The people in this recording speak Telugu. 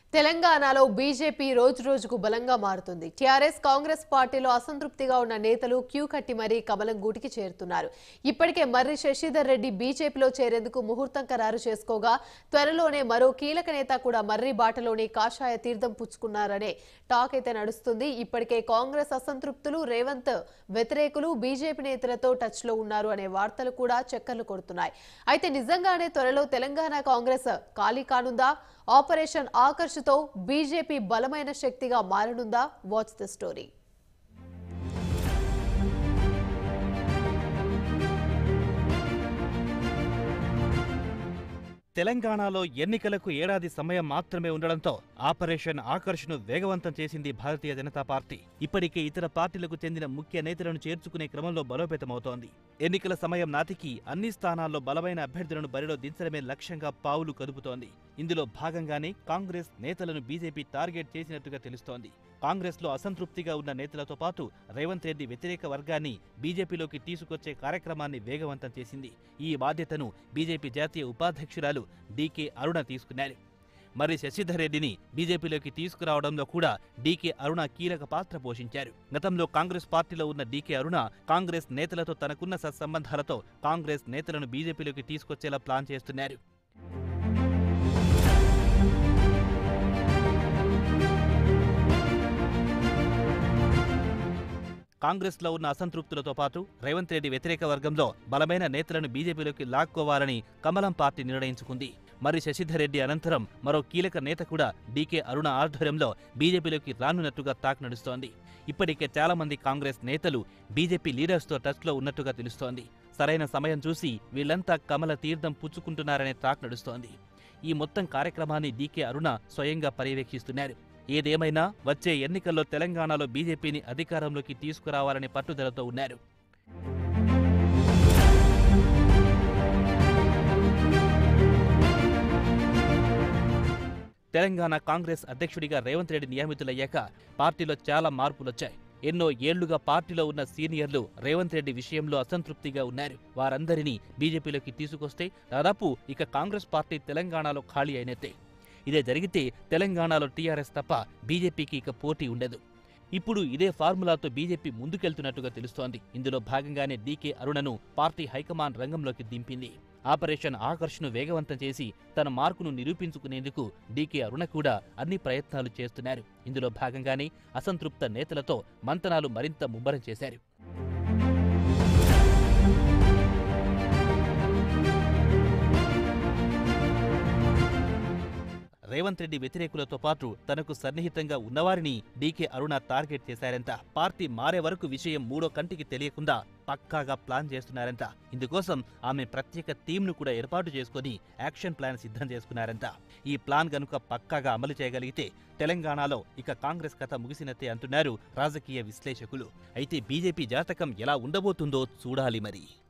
తెలంగాణలో బీజేపీ రోజు రోజుకు బలంగా మారుతుంది టీఆర్ఎస్ కాంగ్రెస్ పార్టీలో అసంతృప్తిగా ఉన్న నేతలు క్యూ కట్టి మరీ కమలం గూటికి చేరుతున్నారు ఇప్పటికే మర్రి శశిధర్ రెడ్డి బీజేపీలో చేరేందుకు ముహూర్తం ఖరారు చేసుకోగా త్వరలోనే మరో కీలక నేత కూడా మర్రి బాటలోని కాషాయ తీర్థం పుచ్చుకున్నారనే టాక్ అయితే నడుస్తుంది ఇప్పటికే కాంగ్రెస్ అసంతృప్తులు రేవంత్ వ్యతిరేకులు బీజేపీ నేతలతో టచ్ లో ఉన్నారు అనే వార్తలు కూడా చక్కర్లు కొడుతున్నాయి అయితే నిజంగానే త్వరలో తెలంగాణ కాంగ్రెస్ ఖాళీ కానుందా ఆపరేషన్ ఆకర్షతో బీజేపీ బలమైన శక్తిగా మారనుందా వాచ్ ద స్టోరీ తెలంగాణలో ఎన్నికలకు ఏడాది సమయం మాత్రమే ఉండడంతో ఆపరేషన్ ఆకర్షను వేగవంతం చేసింది భారతీయ జనతా పార్టీ ఇప్పటికే ఇతర పార్టీలకు చెందిన ముఖ్య నేతలను చేర్చుకునే క్రమంలో బలోపేతమవుతోంది ఎన్నికల సమయం నాటికి అన్ని స్థానాల్లో బలమైన అభ్యర్థులను బరిలో దించడమే లక్ష్యంగా పావులు కదుపుతోంది ఇందులో భాగంగానే కాంగ్రెస్ నేతలను బీజేపీ టార్గెట్ చేసినట్టుగా తెలుస్తోంది కాంగ్రెస్లో అసంతృప్తిగా ఉన్న నేతలతో పాటు రేవంత్ రెడ్డి వ్యతిరేక వర్గాన్ని బీజేపీలోకి తీసుకొచ్చే కార్యక్రమాన్ని వేగవంతం చేసింది ఈ బాధ్యతను బీజేపీ జాతీయ ఉపాధ్యక్షురాలు డీకే అరుణ తీసుకున్నారు మరి శశిధర్ రెడ్డిని బీజేపీలోకి తీసుకురావడంలో కూడా డీకే అరుణ కీలక పాత్ర పోషించారు గతంలో కాంగ్రెస్ పార్టీలో ఉన్న డీకే అరుణ కాంగ్రెస్ నేతలతో తనకున్న సత్సంబంధాలతో కాంగ్రెస్ నేతలను బీజేపీలోకి తీసుకొచ్చేలా ప్లాన్ చేస్తున్నారు కాంగ్రెస్లో ఉన్న అసంతృప్తులతో పాటు రేవంత్ రెడ్డి వ్యతిరేక వర్గంలో బలమైన నేతలను బీజేపీలోకి లాక్కోవాలని కమలం పార్టీ నిర్ణయించుకుంది మరి శశిధర్ రెడ్డి అనంతరం మరో కీలక నేత కూడా డీకే అరుణ ఆధ్వర్యంలో బీజేపీలోకి రానున్నట్టుగా టాక్ నడుస్తోంది ఇప్పటికే చాలా మంది కాంగ్రెస్ నేతలు బీజేపీ లీడర్స్తో టచ్లో ఉన్నట్టుగా తెలుస్తోంది సరైన సమయం చూసి వీళ్లంతా కమల తీర్థం పుచ్చుకుంటున్నారనే టాక్ నడుస్తోంది ఈ మొత్తం కార్యక్రమాన్ని డీకే అరుణ స్వయంగా పర్యవేక్షిస్తున్నారు ఏదేమైనా వచ్చే ఎన్నికల్లో తెలంగాణలో బీజేపీని అధికారంలోకి తీసుకురావాలని పట్టుదలతో ఉన్నారు తెలంగాణ కాంగ్రెస్ అధ్యక్షుడిగా రేవంత్ రెడ్డి నియమితులయ్యాక పార్టీలో చాలా మార్పులొచ్చాయి ఎన్నో ఏళ్లుగా పార్టీలో ఉన్న సీనియర్లు రేవంత్ రెడ్డి విషయంలో అసంతృప్తిగా ఉన్నారు వారందరినీ బీజేపీలోకి తీసుకొస్తే దాదాపు ఇక కాంగ్రెస్ పార్టీ తెలంగాణలో ఖాళీ అయినట్టే ఇదే జరిగితే తెలంగాణలో టీఆర్ఎస్ తప్ప బీజేపీకి ఇక పోటీ ఉండదు ఇప్పుడు ఇదే ఫార్ములాతో బీజేపీ ముందుకెళ్తున్నట్టుగా తెలుస్తోంది ఇందులో భాగంగానే డీకే అరుణను పార్టీ హైకమాండ్ రంగంలోకి దింపింది ఆపరేషన్ ఆకర్షను వేగవంతం చేసి తన మార్కును నిరూపించుకునేందుకు డీకే అరుణ కూడా అన్ని ప్రయత్నాలు చేస్తున్నారు ఇందులో భాగంగానే అసంతృప్త నేతలతో మంతనాలు మరింత ముమ్మరం చేశారు రేవంత్ రెడ్డి వ్యతిరేకులతో పాటు తనకు సన్నిహితంగా ఉన్నవారిని డీకే అరుణ టార్గెట్ చేశారంట పార్టీ మారే వరకు విషయం మూడో కంటికి తెలియకుండా పక్కాగా ప్లాన్ చేస్తున్నారంట ఇందుకోసం ఆమె ప్రత్యేక టీంను కూడా ఏర్పాటు చేసుకుని యాక్షన్ ప్లాన్ సిద్ధం చేసుకున్నారంట ఈ ప్లాన్ గనుక పక్కాగా అమలు చేయగలిగితే తెలంగాణలో ఇక కాంగ్రెస్ కథ ముగిసినట్టే అంటున్నారు రాజకీయ విశ్లేషకులు అయితే బీజేపీ జాతకం ఎలా ఉండబోతుందో చూడాలి మరి